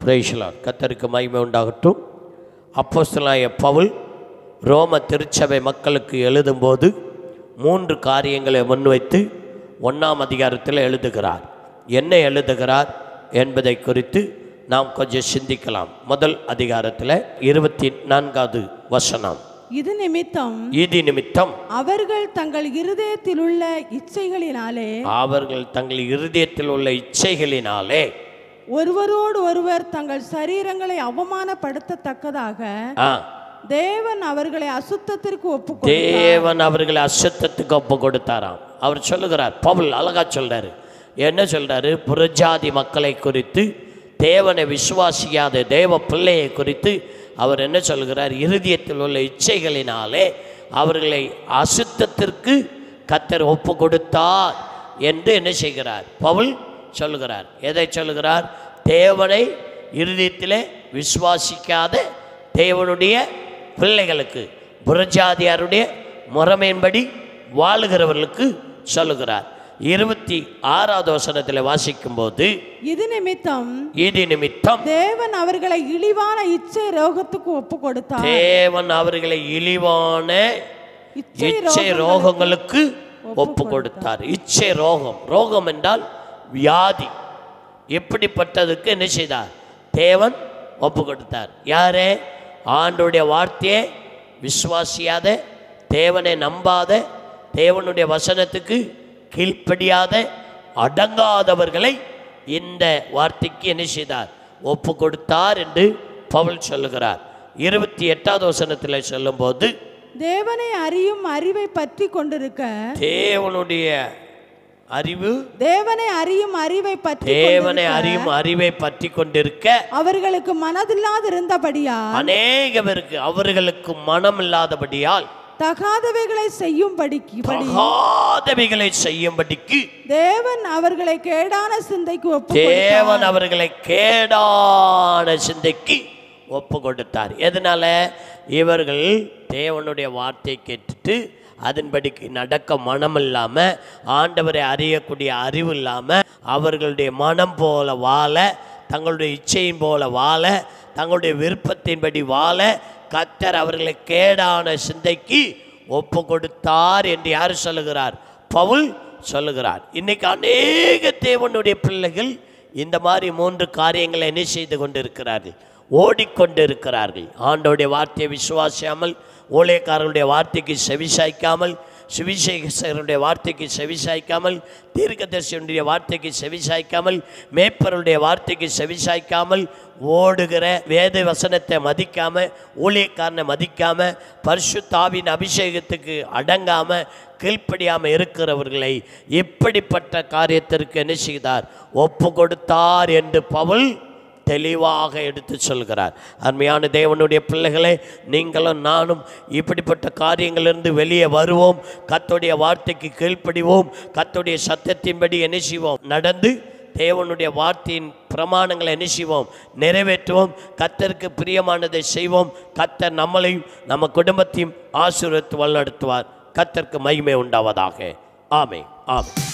பிரைஸ்லார் கத்தருக்கு மகிமை உண்டாகட்டும் அப்போஸ்தலனாய பவுல் ரோம திருச்சபை மக்களுக்கு எழுதும்போது மூன்று காரியங்களை முன்வைத்து ஒன்றாம் அதிகாரத்தில் எழுதுகிறார் என்ன எழுதுகிறார் என்பதை குறித்து நாம் கொஞ்சம் சிந்திக்கலாம் முதல் அதிகாரத்தில் இருபத்தி நான்காவது வசனம் இது நிமித்தம் இது நிமித்தம் அவர்கள் தங்கள் இருதயத்தில் உள்ள இச்சைகளினாலே அவர்கள் தங்கள் இருதயத்தில் உள்ள இச்சைகளினாலே ஒருவரோடு ஒருவர் தங்கள் சரீரங்களை அவமானப்படுத்தத்தக்கதாக ஆ தேவன் அவர்களை அசுத்தத்திற்கு ஒப்பு தேவன் அவர்களை அசுத்தத்துக்கு ஒப்பு கொடுத்தாராம் அவர் சொல்லுகிறார் பவுல் அழகா சொல்றாரு என்ன சொல்றாரு புறஜாதி மக்களை குறித்து தேவனை விசுவாசியாத தேவ பிள்ளையை குறித்து அவர் என்ன சொல்கிறார் இருதயத்தில் உள்ள இச்சைகளினாலே அவர்களை அசுத்தத்திற்கு கத்தர் ஒப்பு கொடுத்தார் என்று என்ன செய்கிறார் பவுல் சொல்லுகிறார் எதை சொல்லுகிறார் தேவனை இருதயத்திலே விசுவாசிக்காத தேவனுடைய பிள்ளைகளுக்கு புறஜாதியாருடைய முறைமையின்படி வாழுகிறவர்களுக்கு சொல்லுகிறார் இருபத்தி ஆறாவது வசனத்தில் வாசிக்கும்போது இது நிமித்தம் இது நிமித்தம் தேவன் அவர்களை இழிவான இச்சை ரோகத்துக்கு ஒப்பு கொடுத்தார் தேவன் அவர்களை இழிவான இச்சை இச்சை ரோகங்களுக்கு ஒப்பு கொடுத்தார் இச்சை ரோகம் ரோகம் என்றால் வியாதி எப்படிப்பட்டதுக்கு என்ன செய்தார் தேவன் ஒப்பு கொடுத்தார் யாரே ஆண்டுடைய வார்த்தையை விசுவாசியாத தேவனை நம்பாத தேவனுடைய வசனத்துக்கு கீழ்ப்படியாத அடங்காதவர்களை இந்த வார்த்தைக்கு என்ன செய்தார் ஒப்பு கொடுத்தார் என்று பவுல் சொல்லுகிறார் இருபத்தி எட்டாவது வசனத்தில் சொல்லும்போது தேவனை அறியும் அறிவை பற்றி கொண்டிருக்க தேவனுடைய அறிவு தேவனை அறியும் அறிவை பற்றி தேவனை அறியும் அறிவை பற்றி கொண்டிருக்க அவர்களுக்கு மனதில்லாதிருந்தபடியா அநேக பேருக்கு அவர்களுக்கு மனம் இல்லாதபடியால் தகாதவைகளை செய்யும்படிக்கு படி தகாதவைகளை செய்யும்படிக்கு தேவன் அவர்களை கேடான சிந்தைக்கு ஒப்பு தேவன் அவர்களை கேடான சிந்தைக்கு ஒப்பு கொடுத்தார் எதனால இவர்கள் தேவனுடைய வார்த்தை கேட்டுட்டு அதன்படிக்கு நடக்க மனம் இல்லாமல் ஆண்டவரை அறியக்கூடிய அறிவு இல்லாமல் அவர்களுடைய மனம் போல வாழ தங்களுடைய இச்சையின் போல வாழ தங்களுடைய விருப்பத்தின்படி வாழ கத்தர் அவர்களை கேடான சிந்தைக்கு ஒப்பு கொடுத்தார் என்று யார் சொல்லுகிறார் பவுல் சொல்லுகிறார் இன்னைக்கு அநேக தேவனுடைய பிள்ளைகள் இந்த மாதிரி மூன்று காரியங்களை என்ன செய்து கொண்டிருக்கிறார்கள் ஓடிக்கொண்டு இருக்கிறார்கள் ஆண்டோடைய வார்த்தையை விசுவாசியாமல் ஊழியக்காரர்களுடைய வார்த்தைக்கு செவிசாய்க்காமல் சுவிசேஷருடைய வார்த்தைக்கு செவிசாய்க்காமல் தீர்க்கதரிசனுடைய வார்த்தைக்கு செவிசாய்க்காமல் மேப்பருடைய வார்த்தைக்கு செவிசாய்க்காமல் ஓடுகிற வேத வசனத்தை மதிக்காம ஊழியக்காரனை மதிக்காம பரிசுத்தாவின் அபிஷேகத்துக்கு அடங்காம கீழ்ப்படியாமல் இருக்கிறவர்களை இப்படிப்பட்ட காரியத்திற்கு என்ன செய்தார் ஒப்பு கொடுத்தார் என்று பவுல் தெளிவாக எடுத்து சொல்கிறார் அருமையான தேவனுடைய பிள்ளைகளே நீங்களும் நானும் இப்படிப்பட்ட காரியங்களிலிருந்து வெளியே வருவோம் கத்தோடைய வார்த்தைக்கு கீழ்ப்படிவோம் கத்தோடைய சத்தத்தின்படி என்ன செய்வோம் நடந்து தேவனுடைய வார்த்தையின் பிரமாணங்களை என்ன செய்வோம் நிறைவேற்றுவோம் கத்தருக்கு பிரியமானதை செய்வோம் கத்தர் நம்மளையும் நம்ம குடும்பத்தையும் ஆசீர்வத்து வழிநடத்துவார் கத்தருக்கு மகிமை உண்டாவதாக ஆமே ஆமே